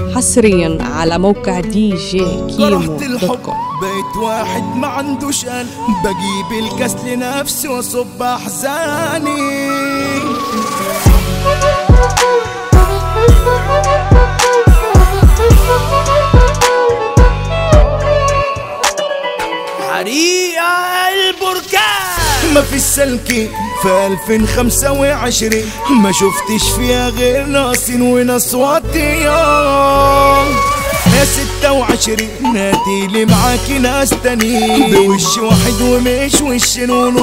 حصريا على موقع دي جي كيمو كرهت دوت الحب كوم بقيت واحد ما عندوش قلب بجيب الكاس لنفسي واصب احزاني حريقة البركان ما في السلكي في 2025 ما شفتش فيها غير ناصين وناس واطيان يا ستة وعشرين نادي لي معاكي ناس تانيين بوش واحد ومش وش نون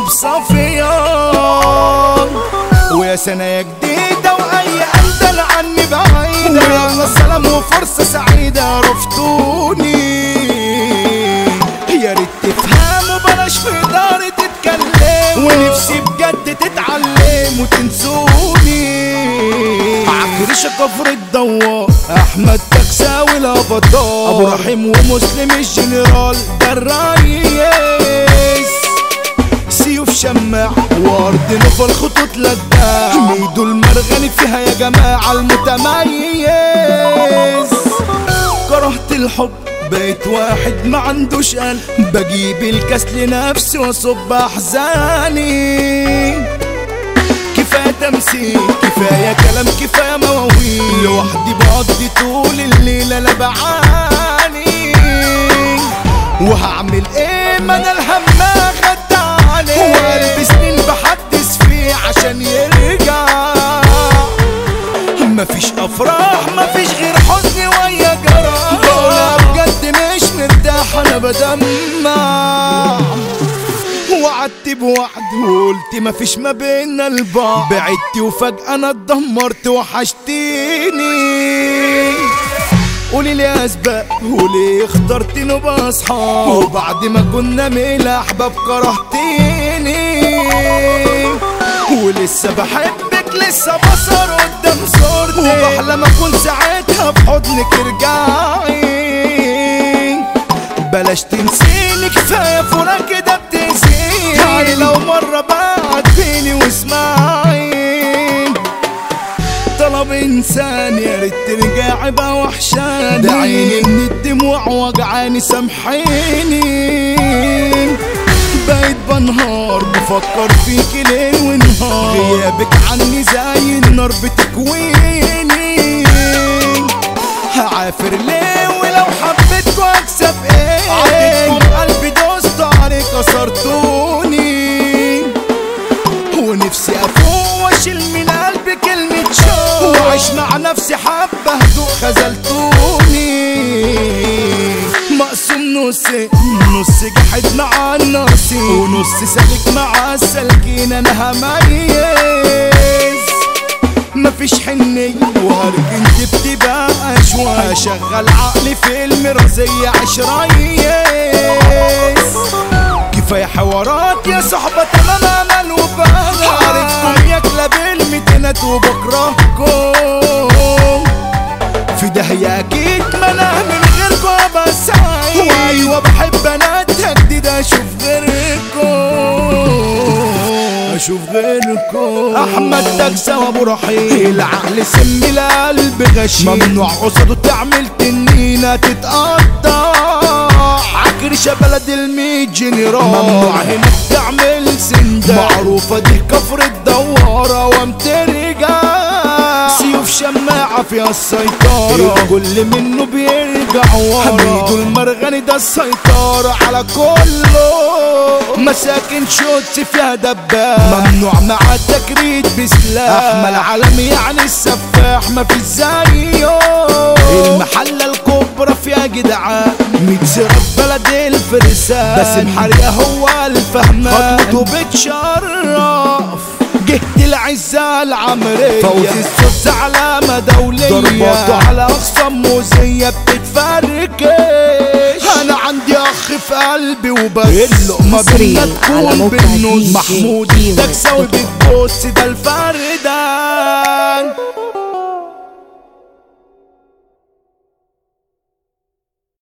بصفيان ويا سنة يا جديدة وأي أندل عني بعيدة يلا سلام وفرصة سعيدة عرفتوني يا ريت تفهموا بلاش في داري تتكلم ونفسي بجد تتعلم وتنسوني عكرش كفر الدوار احمد تكساوي الابطال ابو رحيم ومسلم الجنرال ده الرئيس سيوف شماع وارض نفى الخطوط لداع ميدو المرغني فيها يا جماعة المتميز كرهت الحب بقيت واحد ما عندوش قلب بجيب الكاس لنفسي واصب احزاني كفايه تمثيل كفايه كلام كفايه مواويل لوحدي بقضي طول الليل انا بعاني وهعمل ايه ما انا الهم خدت عليه وقلبي سنين بحدث فيه عشان يرجع مفيش افراح مفيش غير حزن ويا جراح انا بجد مش مرتاح انا بدمع وعدت بوعد وقلت مفيش ما بينا البعض بعدت وفجأة انا اتدمرت وحشتيني قولي لي اسباب وليه اخترت نبقى اصحاب وبعد ما كنا ميل احباب كرهتيني ولسه بحبك لسه بصر قدام صورتك وبحلم اكون ساعتها في حضنك ارجعي بلاش تنسيني كفايه فراق كده بتنسيني يعني لو مره بعد بيني واسمعي طلب انسان يا ريت ترجعي بقى وحشاني ده عيني من الدموع وجعاني سامحيني بقيت بنهار بفكر فيكي ليل ونهار غيابك عني زي النار بتكويني هعافر ليه ولو حبيتكوا اكسب ايه عديتكم قلبي دوست عليك كسرتوني ونفسي افوق واشيل من قلبي كلمة شوق واعيش مع نفسي حبة هدوء خذلتوني مقسوم نص نص جحد مع الناصي ونص سالك مع السالكين انا هميز مفيش حنية وهرجن بتبقى اشواق اشغل عقلي في المرازية عشريس كفاية حوارات يا صحبة تمام امل وبهدى عارفكم يا كلاب المتينات وبكرهكم في داهية اكيد ما انا من غيركم ابقى سعيد وايوه بحب انا اتهدد اشوف غيركم اشوف غيركم احمد تكسى وابو رحيل العقل سم القلب غشيم ممنوع قصده تعمل تنينه تتقطع عكرشة بلد الميت جنرال ممنوع هناك تعمل سندان معروفة دي كفر الدوارة وامترجع سيوف شماعة فيها السيطرة كل منه بيرجع ورا حميدو المرغني ده السيطرة على كله مساكن شوتس فيها دباب ممنوع مع التكريت بسلاح احمد العالمي يعني السفاح ما في زيه المحلة الكبرى فيها جدعان ميت سراب بلد الفرسان باسم حريقة هو الفهمان خطوته بتشرف جهة العزة العمرية فوز السوس علامة دولية ضرباته على أقصى موزية بتتفركش أنا عندي أخ في قلبي وبس اللقمة حصرياً بينا على تكون موقع بالنص DJ محمود كيمو التكساوي بتبص ده الفردان